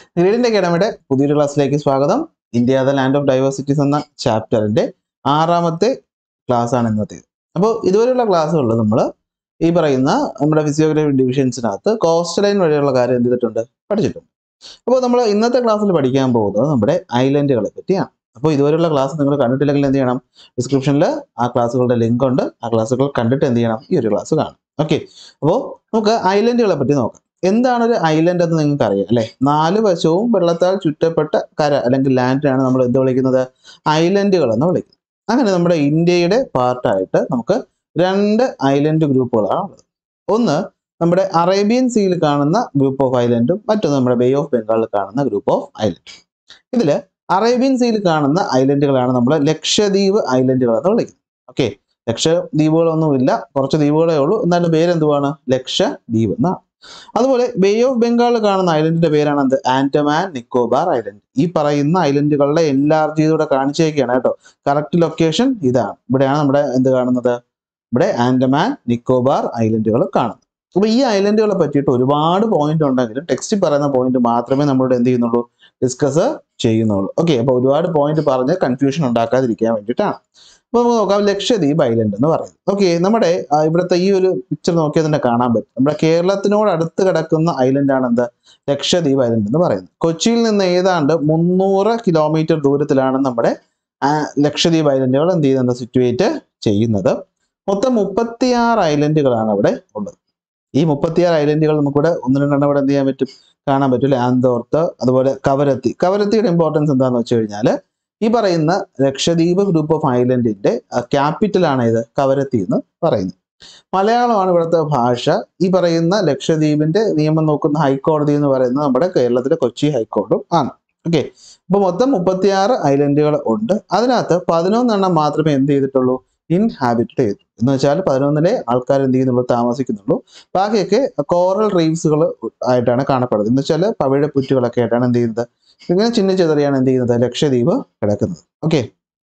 ഗ്രീഡിന്റെ അക്കാഡമിയുടെ പുതിയൊരു ക്ലാസ്സിലേക്ക് സ്വാഗതം India the land of diversities എന്ന ചാപ്റ്ററിന്റെ ആറാമത്തെ ക്ലാസ് ആണ് ഇന്നത്തേത് അപ്പോൾ ഇതുവരെയുള്ള ക്ലാസ്സുകളിൽ നമ്മൾ ഈ പറയുന്ന നമ്മുടെ ഫിസിയോഗ്രഫി ഡിവിഷൻസിനകത്ത് കോസ്റ്റ് ലൈൻ വഴിയുള്ള കാര്യം എന്ത് ചെയ്തിട്ടുണ്ട് പഠിച്ചിട്ടുണ്ട് അപ്പോൾ നമ്മൾ ഇന്നത്തെ ക്ലാസ്സിൽ പഠിക്കാൻ പോകുന്നത് നമ്മുടെ ഐലൻഡുകളെ പറ്റിയാണ് അപ്പോൾ ഇതുവരെയുള്ള ക്ലാസ് നിങ്ങൾ കണ്ടിട്ടില്ലെങ്കിൽ എന്ത് ചെയ്യണം ഡിസ്ക്രിപ്ഷനിൽ ആ ക്ലാസ്സുകളുടെ ലിങ്ക് ഉണ്ട് ആ ക്ലാസ്സുകൾ കണ്ടിട്ട് എന്ത് ചെയ്യണം ഈ ഒരു ക്ലാസ് കാണും ഓക്കെ അപ്പോൾ നമുക്ക് ഐലൻഡുകളെ പറ്റി നോക്കാം എന്താണ് ഒരു ഐലൻഡ് എന്ന് നിങ്ങൾക്ക് അറിയാം അല്ലെ നാല് വശവും വെള്ളത്താൽ ചുറ്റപ്പെട്ട കര അല്ലെങ്കിൽ ലാൻഡിനാണ് നമ്മൾ എന്ത് വിളിക്കുന്നത് ഐലൻഡുകൾ എന്ന് വിളിക്കുന്നത് അങ്ങനെ നമ്മുടെ ഇന്ത്യയുടെ പാർട്ടായിട്ട് നമുക്ക് രണ്ട് ഐലൻഡ് ഗ്രൂപ്പുകളാണ് ഉള്ളത് ഒന്ന് നമ്മുടെ അറേബ്യൻ സീയിൽ കാണുന്ന ഗ്രൂപ്പ് ഓഫ് ഐലൻഡും മറ്റൊന്ന് നമ്മുടെ ബേ ഓഫ് ബംഗാളിൽ കാണുന്ന ഗ്രൂപ്പ് ഓഫ് ഐലൻഡ് ഇതിൽ അറേബ്യൻ സീയിൽ കാണുന്ന ഐലൻഡുകളാണ് നമ്മൾ ലക്ഷദ്വീപ് ഐലൻഡുകൾ എന്ന് വിളിക്കുന്നത് ഓക്കെ ലക്ഷദ്വീപുകളൊന്നുമില്ല കുറച്ച് ദ്വീപുകളേ ഉള്ളൂ എന്നാലും പേരെന്തുവാണ് ലക്ഷദ്വീപ് എന്നാണ് അതുപോലെ ബേ ഓഫ് ബംഗാളിൽ കാണുന്ന ഐലൻഡിന്റെ പേരാണ് എന്ത് ആൻഡമാൻ നിക്കോബാർ ഐലൻഡ് ഈ പറയുന്ന ഐലൻഡുകളുടെ എൻലാർജ് ചെയ്തൂടെ കാണിച്ചേക്കാണ് കേട്ടോ കറക്റ്റ് ലൊക്കേഷൻ ഇതാണ് ഇവിടെയാണ് നമ്മുടെ എന്ത് കാണുന്നത് ഇവിടെ ആൻഡമാൻ നിക്കോബാർ ഐലൻഡുകൾ കാണുന്നത് അപ്പൊ ഈ ഐലൻഡുകളെ പറ്റിയിട്ട് ഒരുപാട് പോയിന്റ് ഉണ്ടെങ്കിലും ടെക്സ്റ്റിൽ പറയുന്ന പോയിന്റ് മാത്രമേ നമ്മളോട് എന്ത് ചെയ്യുന്നുള്ളൂ ഡിസ്കസ് ചെയ്യുന്നുള്ളൂ ഓക്കെ അപ്പൊ ഒരുപാട് പോയിന്റ് പറഞ്ഞ് കൺഫ്യൂഷൻ ഉണ്ടാക്കാതിരിക്കാൻ വേണ്ടിയിട്ടാണ് അപ്പൊ നമുക്ക് നോക്കാം ലക്ഷദ്വീപ് ഐലൻഡ് എന്ന് പറയുന്നത് ഓക്കെ നമ്മുടെ ആ, ഇവിടുത്തെ ഈ ഒരു പിക്ചർ നോക്കിയാൽ തന്നെ കാണാൻ പറ്റും നമ്മുടെ കേരളത്തിനോട് അടുത്ത് കിടക്കുന്ന ഐലൻഡ് ആണ് എന്ത് ലക്ഷദ്വീപ് ഐലൻഡ് എന്ന് പറയുന്നത് കൊച്ചിയിൽ നിന്ന് ഏതാണ്ട് മുന്നൂറ് കിലോമീറ്റർ ദൂരത്തിലാണ് നമ്മുടെ ആ, ലക്ഷദ്വീപ് ഐലൻഡുകൾ എന്ത് ചെയ്യുന്നുണ്ട് സിറ്റുവേറ്റ് ചെയ്യുന്നത് മൊത്തം മുപ്പത്തിയാറ് ഐലൻഡുകളാണ് അവിടെ ഉള്ളത് ഈ മുപ്പത്തിയാറ് ഐലൻഡുകൾ നമുക്കിവിടെ ഒന്ന് രണ്ടെണ്ണം ഇവിടെ എന്ത് ചെയ്യാൻ പറ്റും കാണാൻ പറ്റില്ല ആന്തോർത്ത് അതുപോലെ കവരത്തി കവരത്തിയുടെ ഇമ്പോർട്ടൻസ് എന്താണെന്ന് വെച്ച് കഴിഞ്ഞാൽ ഈ പറയുന്ന ലക്ഷദ്വീപ് ഗ്രൂപ്പ് ഓഫ് ഐലൻഡിന്റെ ക്യാപിറ്റൽ ആണ് ഇത് കവരത്തി എന്ന് പറയുന്നത് മലയാളമാണ് ഇവിടുത്തെ ഭാഷ ഈ പറയുന്ന ലക്ഷദ്വീപിന്റെ നിയമം നോക്കുന്ന ഹൈക്കോടതി എന്ന് പറയുന്നത് നമ്മുടെ കേരളത്തിലെ കൊച്ചി ഹൈക്കോടതിയും ആണ് ഓക്കെ അപ്പൊ മൊത്തം മുപ്പത്തിയാറ് ഐലൻഡുകൾ ഉണ്ട് അതിനകത്ത് പതിനൊന്നെണ്ണം മാത്രമേ എന്ത് ചെയ്തിട്ടുള്ളൂ ഇൻഹാബിറ്റഡ് ചെയ്തു എന്ന് വെച്ചാൽ പതിനൊന്നിലെ ആൾക്കാർ എന്ത് ചെയ്യുന്നുള്ളൂ താമസിക്കുന്നുള്ളൂ ബാക്കിയൊക്കെ കോറൽ റീഫ്സുകൾ ആയിട്ടാണ് കാണപ്പെടുന്നത് എന്ന് വെച്ചാൽ പവിഴ പുറ്റുകളൊക്കെ ആയിട്ടാണ് എന്ത് ചെയ്യുന്നത് ഇങ്ങനെ ചിന്ന ചെതറിയാണ് എന്ത് ചെയ്യുന്നത് ലക്ഷദ്വീപ് കിടക്കുന്നത് ഓക്കെ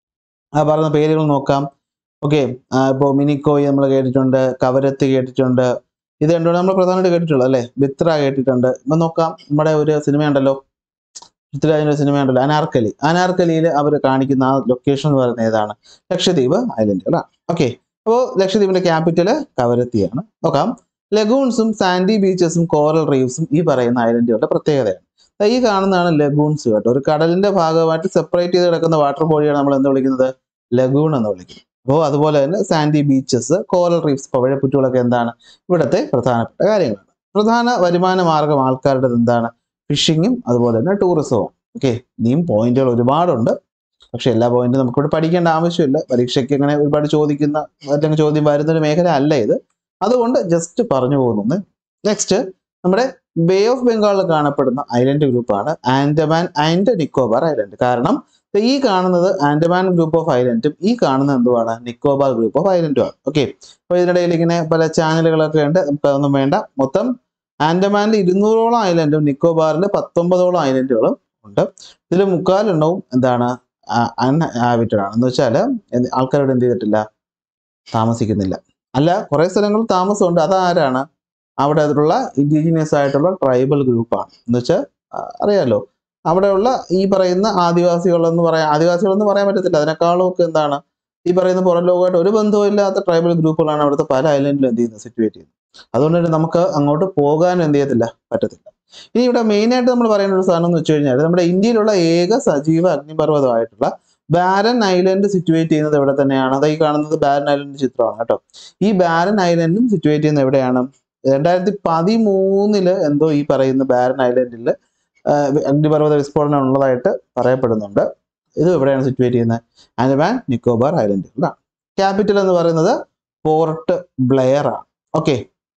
ആ പറയുന്ന പേരുകൾ നോക്കാം ഓക്കെ ഇപ്പോൾ മിനിക്കോയ് നമ്മൾ കേട്ടിട്ടുണ്ട് കവരത്ത് കേട്ടിട്ടുണ്ട് ഇത് രണ്ടും നമ്മൾ പ്രധാനമായിട്ട് കേട്ടിട്ടുള്ളൂ അല്ലേ ബിത്ര കേട്ടിട്ടുണ്ട് ഇപ്പം നോക്കാം നമ്മുടെ ഒരു സിനിമയുണ്ടല്ലോ പൃഥ്വിരാജിന്റെ സിനിമയുണ്ടല്ലോ അനാർക്കലി അനാർക്കലിയിൽ അവർ കാണിക്കുന്ന ആ ലൊക്കേഷൻ എന്ന് പറയുന്നത് ഏതാണ് ലക്ഷദ്വീപ് ഐലൻഡുകളാണ് ഓക്കെ അപ്പോൾ ലക്ഷദ്വീപിന്റെ ക്യാപിറ്റല് കവരത്തിയാണ് നോക്കാം ലഗൂൺസും സാൻഡി ബീച്ചസും കോറൽ റീവ്സും ഈ പറയുന്ന ഐലൻഡുകളുടെ പ്രത്യേകതയാണ് ദാ ഈ കാണുന്നതാണ് ലഗൂൺസ് കേട്ടോ ഒരു കടലിന്റെ ഭാഗമായിട്ട് സെപ്പറേറ്റ് ചെയ്ത് കിടക്കുന്ന വാട്ടർ ബോഡിയാണ് നമ്മൾ എന്താ വിളിക്കുന്നത് ലഗൂൺ എന്ന് വിളിക്കുന്നത് അപ്പോൾ അതുപോലെ തന്നെ സാൻഡി ബീച്ചസ് കോറൽ റീഫ്സ് പവിഴപ്പുറ്റുകളൊക്കെ എന്താണ് ഇവിടുത്തെ പ്രധാനപ്പെട്ട കാര്യങ്ങളാണ് പ്രധാന വരുമാന മാർഗം ആൾക്കാരുടെ എന്താണ് ഫിഷിങ്ങും അതുപോലെ തന്നെ ടൂറിസവും ഓക്കെ ഇനിയും പോയിന്റുകൾ ഒരുപാടുണ്ട് പക്ഷെ എല്ലാ പോയിന്റും നമുക്കിവിടെ പഠിക്കേണ്ട ആവശ്യമില്ല പരീക്ഷയ്ക്ക് ഇങ്ങനെ ഒരുപാട് ചോദിക്കുന്ന അല്ലെങ്കിൽ ചോദ്യം വരുന്ന ഒരു മേഖല അല്ല ഇത് അതുകൊണ്ട് ജസ്റ്റ് പറഞ്ഞു പോകുന്നു നെക്സ്റ്റ് നമ്മുടെ ബേ ഓഫ് ബംഗാളിൽ കാണപ്പെടുന്ന ഐലൻഡ് ഗ്രൂപ്പാണ് ആൻഡമാൻ ആൻഡ് നിക്കോബാർ ഐലൻഡ് കാരണം ദേ ഈ കാണുന്നത് ആൻഡമാൻ ഗ്രൂപ്പ് ഓഫ് ഐലൻഡും ഈ കാണുന്നത് എന്തുവാണ് നിക്കോബാർ ഗ്രൂപ്പ് ഓഫ് ഐലൻഡും ആണ് ഓക്കെ അപ്പോൾ ഇതിനിടയിൽ ഇങ്ങനെ പല ചാനലുകളൊക്കെ ഉണ്ട് നമുക്ക് അതൊന്നും വേണ്ട മൊത്തം ആൻഡമാനിൽ ഇരുന്നൂറോളം ഐലൻഡും നിക്കോബാറിൽ പത്തൊമ്പതോളം ഐലൻഡുകളും ഉണ്ട് ഇതിൽ മുക്കാലെണ്ണവും എന്താണ് അൺഹാബിറ്റഡ് ആണ് എന്ന് വെച്ചാൽ ആൾക്കാരോട് എന്ത് ചെയ്തിട്ടില്ല താമസിക്കുന്നില്ല അല്ല കുറേ സ്ഥലങ്ങളിൽ താമസമുണ്ട് അതാരാണ് അവിടെ അതിലുള്ള ഇൻഡിജിനിയസ് ആയിട്ടുള്ള ട്രൈബൽ ഗ്രൂപ്പാണ് എന്ന് വെച്ചാൽ അറിയാലോ അവിടെയുള്ള ഈ പറയുന്ന ആദിവാസികളെന്ന് പറയാൻ ആദിവാസികളെന്ന് പറയാൻ പറ്റത്തില്ല അതിനേക്കാളും ഒക്കെ എന്താണ് ഈ പറയുന്ന പുറം ലോകമായിട്ട് ഒരു ബന്ധവും ഇല്ലാത്ത ട്രൈബൽ ഗ്രൂപ്പുകളാണ് അവിടുത്തെ പല ഐലൻഡിലും എന്ത് ചെയ്യുന്നത് സിറ്റുവേറ്റ് ചെയ്യുന്നത് അതുകൊണ്ട് തന്നെ നമുക്ക് അങ്ങോട്ട് പോകാനും എന്ത് ചെയ്യത്തില്ല പറ്റത്തില്ല ഇനി ഇവിടെ മെയിൻ ആയിട്ട് നമ്മൾ പറയുന്ന ഒരു സാധനം എന്ന് വെച്ച് കഴിഞ്ഞാൽ നമ്മുടെ ഇന്ത്യയിലുള്ള ഏക സജീവ അഗ്നിപർവ്വതമായിട്ടുള്ള ബാരൻ ഐലൻഡ് സിറ്റുവേറ്റ് ചെയ്യുന്നത് എവിടെ തന്നെയാണ് അത് ഈ കാണുന്നത് ബാരൻ ഐലൻഡ് ചിത്രമാണ് കേട്ടോ ഈ ബാരൻ ഐലൻഡും സിറ്റുവേറ്റ് ചെയ്യുന്നത് എവിടെയാണ് രണ്ടായിരത്തി പതിമൂന്നില് എന്തോ ഈ പറയുന്ന ബാരൻ ഐലൻഡിൽ അഗ്നിപർവ്വത വിസ്ഫോടനം ഉള്ളതായിട്ട് പറയപ്പെടുന്നുണ്ട് ഇത് എവിടെയാണ് സിറ്റുവേറ്റ് ചെയ്യുന്നത് ആൻഡമാൻ നിക്കോബാർ ഐലൻഡുകളാണ് ക്യാപിറ്റൽ എന്ന് പറയുന്നത് പോർട്ട് ബ്ലെയർ ആണ് ഓക്കെ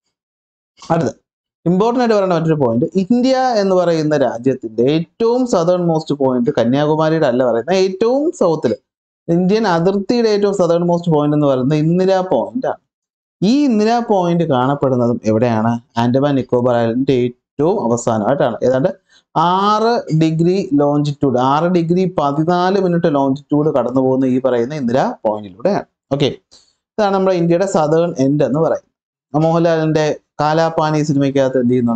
അടുത്ത് ഇമ്പോർട്ടൻ്റ് ആയിട്ട് പറയുന്ന മറ്റൊരു പോയിന്റ് ഇന്ത്യ എന്ന് പറയുന്ന രാജ്യത്തിന്റെ ഏറ്റവും സദേൺ മോസ്റ്റ് പോയിന്റ് കന്യാകുമാരിയുടെ അല്ല പറയുന്നത് ഏറ്റവും സൗത്തിൽ ഇന്ത്യൻ അതിർത്തിയുടെ ഏറ്റവും സദേൺ മോസ്റ്റ് പോയിന്റ് എന്ന് പറയുന്നത് ഇന്ദിര പോയിന്റ് ആണ് ഈ ഇന്ദിര പോയിന്റ് കാണപ്പെടുന്നതും എവിടെയാണ് ആൻഡമാൻ നിക്കോബാർ ഐലൻഡിന്റെ ഏറ്റവും അവസാനമായിട്ടാണ് ഏതാണ്ട് ആറ് ഡിഗ്രി ലോഞ്ചിറ്റ്യൂഡ് ആറ് ഡിഗ്രി പതിനാല് മിനിറ്റ് ലോഞ്ചിറ്റ്യൂഡ് കടന്നു പോകുന്ന ഈ പറയുന്ന ഇന്ദിര പോയിന്റിലൂടെയാണ് ഓക്കെ ഇതാണ് നമ്മുടെ ഇന്ത്യയുടെ സദേൺ എൻഡ് എന്ന് പറയുന്നത് മോഹൻലാലിന്റെ കാലാപാനി സിനിമയ്ക്കകത്ത് എന്ത് ചെയ്യുന്നുണ്ട്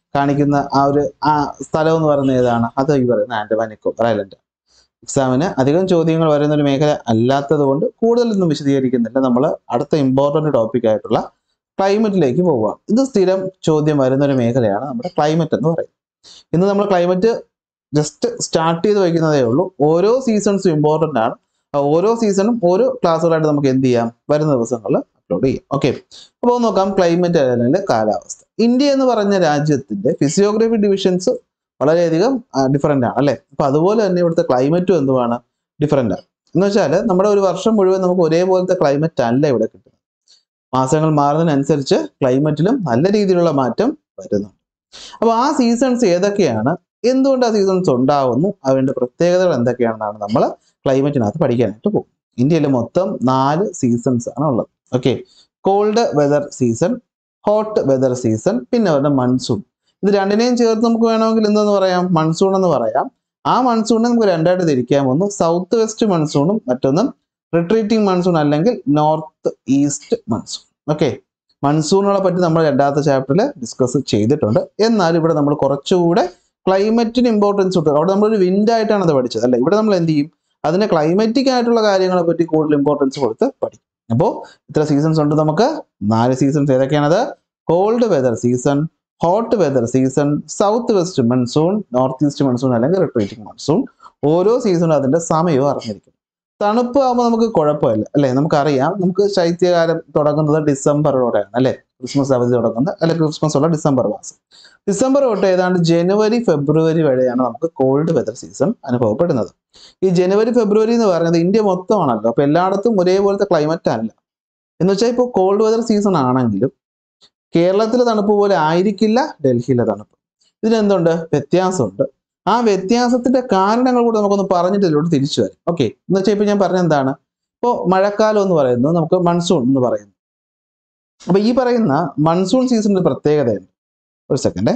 കാണിക്കുന്ന ആ ഒരു ആ സ്ഥലം എന്ന് പറയുന്നത് ഏതാണ് അത് ഈ പറയുന്ന ആൻഡമാൻ നിക്കോബർ ഐലൻഡ് എക്സാമിന് അധികം ചോദ്യങ്ങൾ വരുന്ന ഒരു മേഖല അല്ലാത്തത് കൊണ്ട് കൂടുതലൊന്നും വിശദീകരിക്കുന്നില്ല നമ്മൾ അടുത്ത ഇമ്പോർട്ടൻ്റ് ടോപ്പിക് ആയിട്ടുള്ള ക്ലൈമറ്റിലേക്ക് പോവുകയാണ് ഇത് സ്ഥിരം ചോദ്യം വരുന്ന ഒരു മേഖലയാണ് നമ്മുടെ ക്ലൈമറ്റ് എന്ന് പറയുന്നത് ഇന്ന് നമ്മൾ ക്ലൈമറ്റ് ജസ്റ്റ് സ്റ്റാർട്ട് ചെയ്ത് വയ്ക്കുന്നതേ ഉള്ളൂ ഓരോ സീസൺസും ഇമ്പോർട്ടൻ്റ് ആണ് ആ ഓരോ സീസണും ഓരോ ക്ലാസ്സുകളായിട്ട് നമുക്ക് എന്ത് ചെയ്യാം വരുന്ന ദിവസങ്ങളിൽ അപ്ലോഡ് ചെയ്യാം ഓക്കെ അപ്പോൾ നോക്കാം ക്ലൈമറ്റ് അല്ലെങ്കിൽ കാലാവസ്ഥ ഇന്ത്യ എന്ന് പറഞ്ഞ രാജ്യത്തിന്റെ ഫിസിയോഗ്രഫി ഡിവിഷൻസ് വളരെയധികം ഡിഫറെൻ്റ് ആണ് അല്ലേ അപ്പോൾ അതുപോലെ തന്നെ ഇവിടുത്തെ ക്ലൈമറ്റും എന്തുവാണ് ഡിഫറെൻ്റ് ആണ് എന്ന് വെച്ചാൽ നമ്മുടെ ഒരു വർഷം മുഴുവൻ നമുക്ക് ഒരേപോലത്തെ ക്ലൈമറ്റ് അല്ല ഇവിടെ കിട്ടുന്നത് മാസങ്ങൾ മാറുന്നതിനനുസരിച്ച് ക്ലൈമറ്റിലും നല്ല രീതിയിലുള്ള മാറ്റം വരുന്നുണ്ട് അപ്പോൾ ആ സീസൺസ് ഏതൊക്കെയാണ് എന്തുകൊണ്ട് ആ സീസൺസ് ഉണ്ടാവുന്നു അവയുടെ പ്രത്യേകതകൾ എന്തൊക്കെയാണെന്നാണ് നമ്മൾ ക്ലൈമറ്റിനകത്ത് പഠിക്കാനായിട്ട് പോകും ഇന്ത്യയിൽ മൊത്തം നാല് സീസൺസ് ആണ് ഉള്ളത് okay cold weather season hot weather season പിന്നെ വരുന്ന മൺസൂൺ ഇത് രണ്ടിനെയും ചേർത്ത് നമുക്ക് വേണമെങ്കിൽ എന്തെന്ന് പറയാം മൺസൂൺ എന്ന് പറയാം ആ മൺസൂണിനെ നമുക്ക് രണ്ടായിട്ട് തിരിക്കാം ഒന്ന് സൗത്ത് വെസ്റ്റ് മൺസൂണും മറ്റൊന്നും റിട്രീറ്റിംഗ് മൺസൂൺ അല്ലെങ്കിൽ നോർത്ത് ഈസ്റ്റ് മൺസൂൺ ഓക്കെ മൺസൂണുകളെ പറ്റി നമ്മൾ രണ്ടാമത്തെ ചാപ്റ്ററിൽ ഡിസ്കസ് ചെയ്തിട്ടുണ്ട് എന്നാൽ ഇവിടെ നമ്മൾ കുറച്ചുകൂടെ ക്ലൈമറ്റിന് ഇമ്പോർട്ടൻസ് കൊടുത്തു അവിടെ നമ്മളൊരു വിൻഡ് ആയിട്ടാണ് അത് പഠിച്ചത് അല്ലേ ഇവിടെ നമ്മൾ എന്ത് ചെയ്യും അതിന് ക്ലൈമറ്റിക് ആയിട്ടുള്ള കാര്യങ്ങളെ പറ്റി കൂടുതൽ ഇമ്പോർട്ടൻസ് കൊടുത്ത് പഠിക്കും അപ്പോൾ ഇത്ര സീസൺസ് ഉണ്ട് നമുക്ക് നാല് സീസൺസ് ഏതൊക്കെയാണത് cold weather season hot weather season south west monsoon north east monsoon അല്ലെങ്കിൽ റിട്രീറ്റിംഗ് മൺസൂൺ ഓരോ സീസണും അതിന്റെ സമയവും അറിഞ്ഞിരിക്കും തണുപ്പ് ആകുമ്പോൾ നമുക്ക് കുഴപ്പമില്ല അല്ലേ നമുക്കറിയാം നമുക്ക് ശൈത്യകാലം തുടങ്ങുന്നത് ഡിസംബറോടെയാണ് അല്ലേ ക്രിസ്മസ് അവധി തുടങ്ങുന്നത് അല്ലെ ക്രിസ്മസ് ഉള്ള ഡിസംബർ മാസം ഡിസംബർ തൊട്ട് ഏതാണ്ട് ജനുവരി ഫെബ്രുവരി വരെയാണ് നമുക്ക് കോൾഡ് വെതർ സീസൺ അനുഭവപ്പെടുന്നത് ഈ ജനുവരി ഫെബ്രുവരി എന്ന് പറയുന്നത് ഇന്ത്യ മൊത്തമാണല്ലോ അപ്പൊ എല്ലായിടത്തും ഒരേപോലത്തെ ക്ലൈമറ്റ് അല്ല എന്ന് വെച്ചാൽ ഇപ്പോൾ കോൾഡ് വെതർ സീസൺ ആണെങ്കിലും കേരളത്തിലെ തണുപ്പ് പോലെ ആയിരിക്കില്ല ഡൽഹിയിലെ തണുപ്പ് ഇതിനെന്തുണ്ട് വ്യത്യാസമുണ്ട് ആ വ്യത്യാസത്തിന്റെ കാരണങ്ങൾ കൂടെ നമുക്കൊന്ന് പറഞ്ഞിട്ട് ഇതിലോട്ട് തിരിച്ചു വരും ഓക്കെ എന്ന് വെച്ചാൽ ഇപ്പൊ ഞാൻ പറഞ്ഞ എന്താണ് ഇപ്പോൾ മഴക്കാലം എന്ന് പറയുന്നത് നമുക്ക് മൺസൂൺ എന്ന് പറയുന്നു അപ്പൊ ഈ പറയുന്ന മൺസൂൺ സീസണിന്റെ പ്രത്യേകതയുണ്ട് ഒരു സെക്കൻഡ്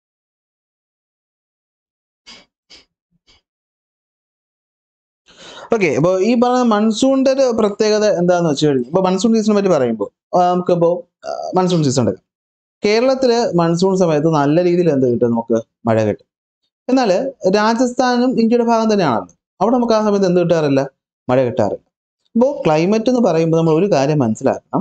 ഓക്കെ അപ്പോൾ ഈ പറയുന്ന മൺസൂണിന്റെ ഒരു പ്രത്യേകത എന്താണെന്ന് വെച്ച് കഴിഞ്ഞാൽ ഇപ്പോൾ മൺസൂൺ സീസണിനെ പറ്റി പറയുമ്പോൾ നമുക്കിപ്പോൾ മൺസൂൺ സീസൺ എടുക്കാം കേരളത്തില് മൺസൂൺ സമയത്ത് നല്ല രീതിയിൽ എന്ത് കിട്ടും നമുക്ക് മഴ കിട്ടും എന്നാൽ രാജസ്ഥാനും ഇന്ത്യയുടെ ഭാഗം തന്നെയാണല്ലോ അവിടെ നമുക്ക് ആ സമയത്ത് എന്ത് കിട്ടാറില്ല മഴ കിട്ടാറില്ല അപ്പോൾ ക്ലൈമറ്റ് എന്ന് പറയുമ്പോൾ നമ്മൾ ഒരു കാര്യം മനസ്സിലാക്കണം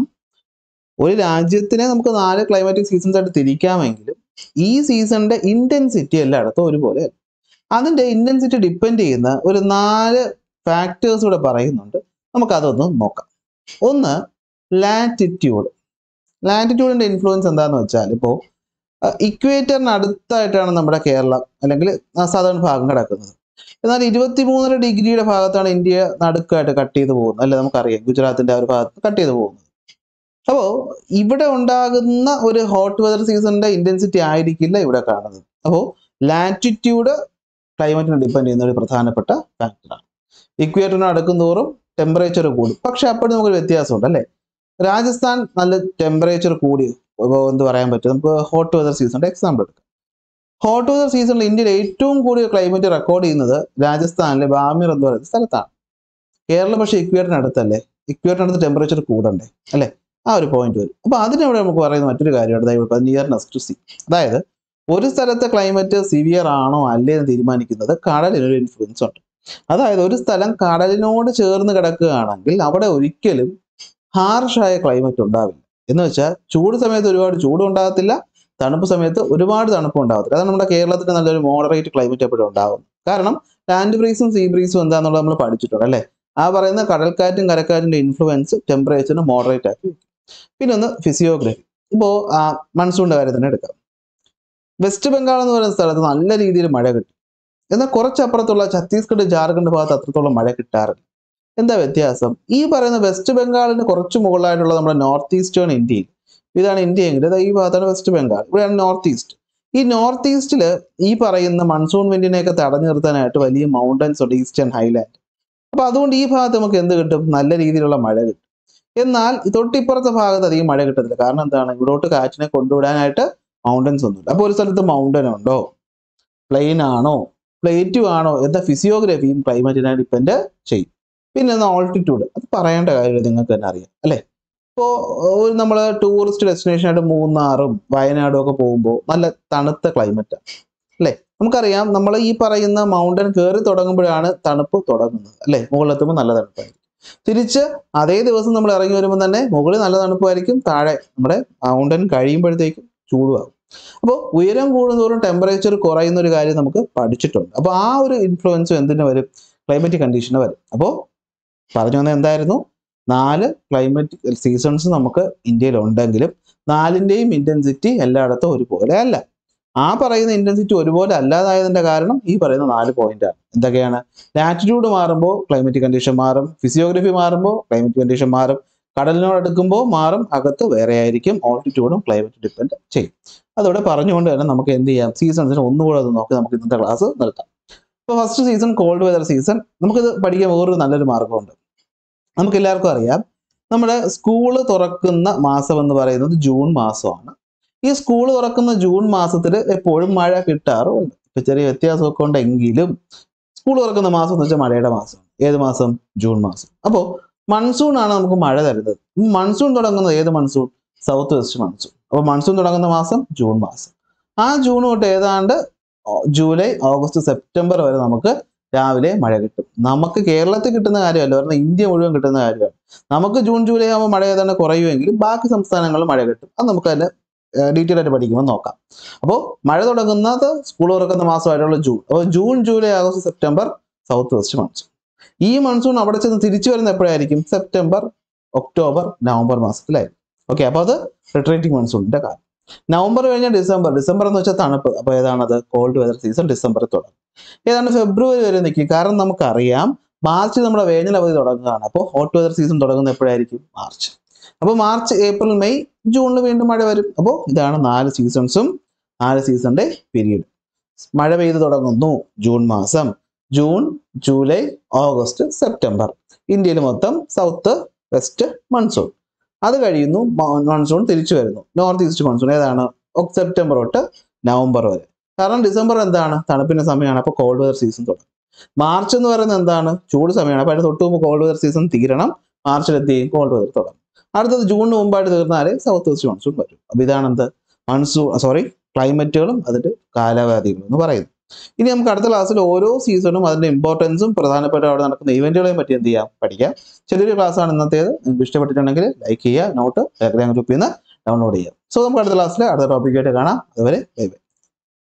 ഒരു രാജ്യത്തിനെ നമുക്ക് നാല് ക്ലൈമാറ്റിക് സീസൺസ് ആയിട്ട് തിരിക്കാമെങ്കിലും ഈ സീസണിന്റെ ഇന്റൻസിറ്റി എല്ലായിടത്തും ഒരുപോലെ അല്ല. അതിന്റെ ഇന്റൻസിറ്റി ഡിപ്പെൻഡ് ചെയ്യുന്ന ഒരു നാല് ഫാക്ടേഴ്സ് ഇവിടെ പറയുന്നുണ്ട് നമുക്ക് അതൊന്ന് നോക്കാം ഒന്ന് ലാറ്റിറ്റ്യൂഡ് ലാറ്റിറ്റ്യൂഡിന്റെ ഇൻഫ്ലുവൻസ് എന്താന്ന് വെച്ചാൽ ഇപ്പോൾ ഇക്വേറ്ററിന് അടുത്തായിട്ടാണ് നമ്മുടെ കേരളം അല്ലെങ്കിൽ സദേൺ ഭാഗം കിടക്കുന്നത് എന്നാൽ ഇരുപത്തിമൂന്നര ഡിഗ്രിയുടെ ഭാഗത്താണ് ഇന്ത്യ നടുക്കായിട്ട് കട്ട് ചെയ്ത് പോകുന്നത് അല്ലെ നമുക്കറിയാം ഗുജറാത്തിന്റെ ആ ഒരു ഭാഗത്ത് കട്ട് ചെയ്ത് പോകുന്നത് അപ്പോൾ ഇവിടെ ഉണ്ടാകുന്ന ഒരു ഹോട്ട് വെതർ സീസണിന്റെ ഇന്റൻസിറ്റി ആയിരിക്കില്ല ഇവിടെ കാണുന്നത് അപ്പോൾ ലാറ്റിറ്റ്യൂഡ് ക്ലൈമറ്റിനെ ഡിപ്പെൻഡ് ചെയ്യുന്ന ഒരു പ്രധാനപ്പെട്ട ഫാക്ടറാണ് ഇക്വേറ്ററിന് അടുക്കും തോറും ടെമ്പറേച്ചർ കൂടും പക്ഷെ അപ്പോഴും നമുക്കൊരു വ്യത്യാസമുണ്ട് അല്ലേ രാജസ്ഥാൻ നല്ല ടെമ്പറേച്ചർ കൂടി ഇപ്പോൾ എന്ത് പറയാൻ പറ്റും നമുക്ക് ഹോട്ട് വെതർ സീസണിന്റെ എക്സാമ്പിൾ എടുക്കാം ഹോട്ട് വെതർ സീസണിൽ ഇന്ത്യയിൽ ഏറ്റവും കൂടിയ ക്ലൈമറ്റ് റെക്കോർഡ് ചെയ്യുന്നത് രാജസ്ഥാനിലെ ബാമിർ എന്ന് പറയുന്ന സ്ഥലത്താണ് കേരളം പക്ഷേ ഇക്വേറ്ററിന് അടുത്തല്ലേ ഇക്വേറ്ററിന് അടുത്ത് ടെമ്പറേച്ചർ കൂടണ്ടേ അല്ലേ ആ ഒരു പോയിന്റ് വരും അപ്പൊ അതിനവിടെ നമുക്ക് പറയുന്ന മറ്റൊരു കാര്യമാണ് നിയർനെസ് ടു സി അതായത് ഒരു സ്ഥലത്തെ ക്ലൈമറ്റ് സിവിയർ ആണോ അല്ലേ എന്ന് തീരുമാനിക്കുന്നത് കടലിനൊരു ഇൻഫ്ലുവൻസ് ഉണ്ട് അതായത് ഒരു സ്ഥലം കടലിനോട് ചേർന്ന് കിടക്കുകയാണെങ്കിൽ അവിടെ ഒരിക്കലും ഹാർഷായ ക്ലൈമറ്റ് ഉണ്ടാവില്ല എന്ന് വെച്ചാൽ ചൂട് സമയത്ത് ഒരുപാട് ചൂടും ഉണ്ടാകത്തില്ല തണുപ്പ് സമയത്ത് ഒരുപാട് തണുപ്പ് ഉണ്ടാകത്തില്ല അതാണ് നമ്മുടെ കേരളത്തിന് നല്ലൊരു മോഡറേറ്റ് ക്ലൈമറ്റ് എപ്പോഴും ഉണ്ടാകും കാരണം ലാൻഡ് ബ്രീസും സീ ബ്രീസും എന്താണെന്നുള്ളത് നമ്മൾ പഠിച്ചിട്ടുണ്ട് അല്ലേ ആ പറയുന്ന കടൽക്കാറ്റും കരക്കാറ്റിന്റെ ഇൻഫ്ലുവൻസ് ടെമ്പറേച്ചറിന് മോഡറേറ്റ് ആക്കി വെക്കും പിന്നെ ഒന്ന് ഫിസിയോഗ്രഫി ഇപ്പോൾ മൺസൂണിന്റെ കാര്യം തന്നെ എടുക്കാം വെസ്റ്റ് ബംഗാൾ എന്ന് പറയുന്ന സ്ഥലത്ത് നല്ല രീതിയിൽ മഴ കിട്ടും എന്നാൽ കുറച്ചപ്പുറത്തുള്ള ഛത്തീസ്ഗഡ് ജാർഖണ്ഡ് ഭാഗത്ത് അത്രത്തോളം മഴ കിട്ടാറില്ല എന്താ വ്യത്യാസം ഈ പറയുന്ന വെസ്റ്റ് ബംഗാളിന് കുറച്ച് മുകളിലായിട്ടുള്ള നമ്മുടെ നോർത്ത് ഈസ്റ്റേൺ ഇന്ത്യയിൽ ഇതാണ് ഇന്ത്യ എങ്കിൽ ദാ ഈ ഭാഗത്താണ് വെസ്റ്റ് ബംഗാൾ ഇവിടെയാണ് നോർത്ത് ഈസ്റ്റ് ഈ നോർത്ത് ഈസ്റ്റിൽ ഈ പറയുന്ന മൺസൂൺ വിൻഡിനെയൊക്കെ തടഞ്ഞു നിർത്താനായിട്ട് വലിയ മൗണ്ടൻസ് ഉണ്ട് ഈസ്റ്റേൺ ഹൈലാൻഡ് അപ്പൊ അതുകൊണ്ട് ഈ ഭാഗത്ത് നമുക്ക് എന്ത് കിട്ടും നല്ല രീതിയിലുള്ള മഴ കിട്ടും എന്നാൽ ഈ തൊട്ടിപ്പുറത്തെ ഭാഗത്ത് അധികം മഴ കിട്ടത്തില്ല കാരണം എന്താണ് ഇവിടോട്ട് കാറ്റിനെ കൊണ്ടുവിടാനായിട്ട് മൗണ്ടൻസ് ഒന്നുമില്ല അപ്പോൾ ഒരു സ്ഥലത്ത് മൗണ്ടൻ ഉണ്ടോ പ്ലെയിൻ ആണോ പ്ലേറ്റു ആണോ എന്ന ഫിസിയോഗ്രഫിയും ക്ലൈമറ്റിനെ ഡിപ്പെൻഡ് ചെയ്യും പിന്നെ ഒന്ന് ഓൾട്ടിറ്റ്യൂഡ് അത് പറയേണ്ട കാര്യമില്ല നിങ്ങൾക്ക് തന്നെ അറിയാം അല്ലേ ഇപ്പോൾ നമ്മൾ ടൂറിസ്റ്റ് ഡെസ്റ്റിനേഷൻ ആയിട്ട് മൂന്നാറും വയനാടും ഒക്കെ പോകുമ്പോൾ നല്ല തണുത്ത ക്ലൈമറ്റാണ് അല്ലേ നമുക്കറിയാം നമ്മൾ ഈ പറയുന്ന മൗണ്ടൻ കയറി തുടങ്ങുമ്പോഴാണ് തണുപ്പ് തുടങ്ങുന്നത് അല്ലേ മുകളിലെത്തുമ്പോൾ നല്ല തണുപ്പായിരിക്കും തിരിച്ച് അതേ ദിവസം നമ്മൾ ഇറങ്ങി വരുമ്പോൾ തന്നെ മുകളിൽ നല്ല തണുപ്പായിരിക്കും താഴെ നമ്മുടെ മൗണ്ടൻ കഴിയുമ്പോഴത്തേക്കും ചൂടുമാകും അപ്പോൾ ഉയരം കൂടുന്തോറും ടെമ്പറേച്ചർ കുറയുന്ന ഒരു കാര്യം നമുക്ക് പഠിച്ചിട്ടുണ്ട് അപ്പോൾ ആ ഒരു ഇൻഫ്ലുവൻസും എന്തിനു വരും ക്ലൈമറ്റിക് കണ്ടീഷന് വരും അപ്പോൾ പറഞ്ഞു വന്നത് എന്തായിരുന്നു നാല് ക്ലൈമറ്റ് സീസൺസ് നമുക്ക് ഇന്ത്യയിൽ ഉണ്ടെങ്കിലും നാലിൻ്റെയും ഇൻറ്റൻസിറ്റി എല്ലായിടത്തും ഒരുപോലെ അല്ല ആ പറയുന്ന ഇൻറ്റൻസിറ്റി ഒരുപോലെ അല്ലാതായതിൻ്റെ കാരണം ഈ പറയുന്ന നാല് പോയിന്റാണ് എന്തൊക്കെയാണ് ലാറ്റിറ്റ്യൂഡ് മാറുമ്പോൾ ക്ലൈമറ്റിക് കണ്ടീഷൻ മാറും ഫിസിയോഗ്രഫി മാറുമ്പോൾ ക്ലൈമറ്റ് കണ്ടീഷൻ മാറും കടലിനോട് അടുക്കുമ്പോൾ മാറും അകത്ത് വേറെ ആയിരിക്കും ഓൾട്ടിറ്റ്യൂഡും ക്ലൈമറ്റ് ഡിപ്പെൻഡ് ചെയ്യും അതോടെ പറഞ്ഞുകൊണ്ട് തന്നെ നമുക്ക് എന്ത് ചെയ്യാം സീസൺസിന് ഒന്നുകൂടെ അത് നോക്കി നമുക്ക് ഇന്നത്തെ ക്ലാസ് നിർത്താം ഇപ്പോൾ first season cold weather season നമുക്കിത് പഠിക്കാൻ വേറൊരു നല്ലൊരു മാർഗമുണ്ട് നമുക്ക് എല്ലാവർക്കും അറിയാം നമ്മുടെ സ്കൂള് തുറക്കുന്ന മാസം എന്ന് പറയുന്നത് ജൂൺ മാസമാണ് ഈ സ്കൂൾ തുറക്കുന്ന ജൂൺ മാസത്തിൽ എപ്പോഴും മഴ കിട്ടാറുമുണ്ട് ഇപ്പൊ ചെറിയ വ്യത്യാസമൊക്കെ ഉണ്ടെങ്കിലും സ്കൂൾ തുറക്കുന്ന മാസം എന്ന് വെച്ചാൽ മഴയുടെ മാസം ഏത് മാസം ജൂൺ മാസം അപ്പോൾ മൺസൂൺ ആണ് നമുക്ക് മഴ തരുന്നത് ഈ മൺസൂൺ തുടങ്ങുന്നത് ഏത് മൺസൂൺ സൗത്ത് വെസ്റ്റ് മൺസൂൺ അപ്പോൾ മൺസൂൺ തുടങ്ങുന്ന മാസം ജൂൺ മാസം ആ ജൂൺ തൊട്ട് ഏതാണ്ട് ജൂലൈ ഓഗസ്റ്റ് സെപ്റ്റംബർ വരെ നമുക്ക് രാവിലെ മഴ കിട്ടും നമുക്ക് കേരളത്തിൽ കിട്ടുന്ന കാര്യമല്ല പറഞ്ഞാൽ ഇന്ത്യ മുഴുവൻ കിട്ടുന്ന കാര്യമാണ് നമുക്ക് ജൂൺ ജൂലൈ ആകുമ്പോൾ മഴ ഏതാണ്ട് കുറയുമെങ്കിലും ബാക്കി സംസ്ഥാനങ്ങളിൽ മഴ കിട്ടും അത് നമുക്ക് അതിന്റെ ഡീറ്റെയിൽ ആയിട്ട് പഠിക്കുമ്പോൾ നോക്കാം അപ്പോൾ മഴ തുടങ്ങുന്നത് സ്കൂൾ തുറക്കുന്ന മാസമായിട്ടുള്ള ജൂൺ അപ്പോൾ June July August September south west monsoon ഈ മൺസൂൺ അവിടെ ചെന്ന് തിരിച്ചു വരുന്ന എപ്പോഴായിരിക്കും സെപ്റ്റംബർ ഒക്ടോബർ നവംബർ മാസത്തിലായിരിക്കും ഓക്കെ അപ്പോൾ അത് റിട്രേറ്റിംഗ് മൺസൂണിന്റെ കാലം നവംബർ കഴിഞ്ഞാൽ ഡിസംബർ ഡിസംബർ എന്ന് വെച്ചാൽ തണുപ്പ് അപ്പോൾ ഏതാണത് കോൾഡ് വെതർ സീസൺ ഡിസംബറിൽ തുടങ്ങും ഏതാണ്ട് ഫെബ്രുവരി വരെ നിൽക്കും കാരണം നമുക്കറിയാം മാർച്ച് നമ്മുടെ വേനൽ അവധി തുടങ്ങുകയാണ് അപ്പോൾ ഹോട്ട് വെതർ സീസൺ തുടങ്ങുന്നത് എപ്പോഴായിരിക്കും മാർച്ച് അപ്പോൾ മാർച്ച് ഏപ്രിൽ മെയ് ജൂണിൽ വീണ്ടും മഴ വരും അപ്പോൾ ഇതാണ് നാല് സീസൺസും നാല് സീസണിന്റെ പീരീഡ് മഴ പെയ്ത് തുടങ്ങുന്നു ജൂൺ മാസം ജൂൺ ജൂലൈ ഓഗസ്റ്റ് സെപ്റ്റംബർ ഇന്ത്യയിൽ മൊത്തം സൗത്ത് വെസ്റ്റ് മൺസൂൺ അത് കഴിയുന്നു മൺസൂൺ തിരിച്ചു വരുന്നു നോർത്ത് ഈസ്റ്റ് മൺസൂൺ ഏതാണ് ഒക്- സെപ്റ്റംബർ തൊട്ട് നവംബർ വരെ കാരണം ഡിസംബർ എന്താണ് തണുപ്പിന്റെ സമയമാണ് അപ്പോൾ കോൾഡ് വെതർ സീസൺ തുടങ്ങും മാർച്ച് എന്ന് പറയുന്നത് എന്താണ് ചൂട് സമയമാണ് അപ്പോൾ അതിന് തൊട്ട് മുമ്പ് കോൾഡ് വെതർ സീസൺ തീരണം മാർച്ചിലെത്തി കോൾഡ് വെതർ തുടങ്ങും അടുത്തത് ജൂണിന് മുമ്പായിട്ട് തീർന്നാൽ സൗത്ത് വെസ്റ്റ് മൺസൂൺ വരും അപ്പോൾ ഇതാണ് എന്ത് മൺസൂൺ സോറി ക്ലൈമറ്റുകളും അതിന്റെ കാലാവധികളും എന്ന് പറയുന്നു ഇനി നമുക്ക് അടുത്ത ക്ലാസ്സിൽ ഓരോ സീസണും അതിന്റെ ഇമ്പോർട്ടൻസും പ്രധാനപ്പെട്ട അവിടെ നടക്കുന്ന ഇവന്റുകളെയും പറ്റി എന്ത് ചെയ്യാം പഠിക്കാം ചെറിയൊരു ക്ലാസ് ആണ് ഇന്നത്തേത് നിങ്ങൾക്ക് ഇഷ്ടപ്പെട്ടിട്ടുണ്ടെങ്കിൽ ലൈക്ക് ചെയ്യുക നോട്ട് ടെലഗ്രാം ഗ്രൂപ്പിൽ നിന്ന് ഡൗൺലോഡ് ചെയ്യാം സോ നമുക്ക് അടുത്ത ക്ലാസ്സിൽ അടുത്ത ടോപ്പിക്കായിട്ട് കാണാം അതുവരെ ബൈ ബൈ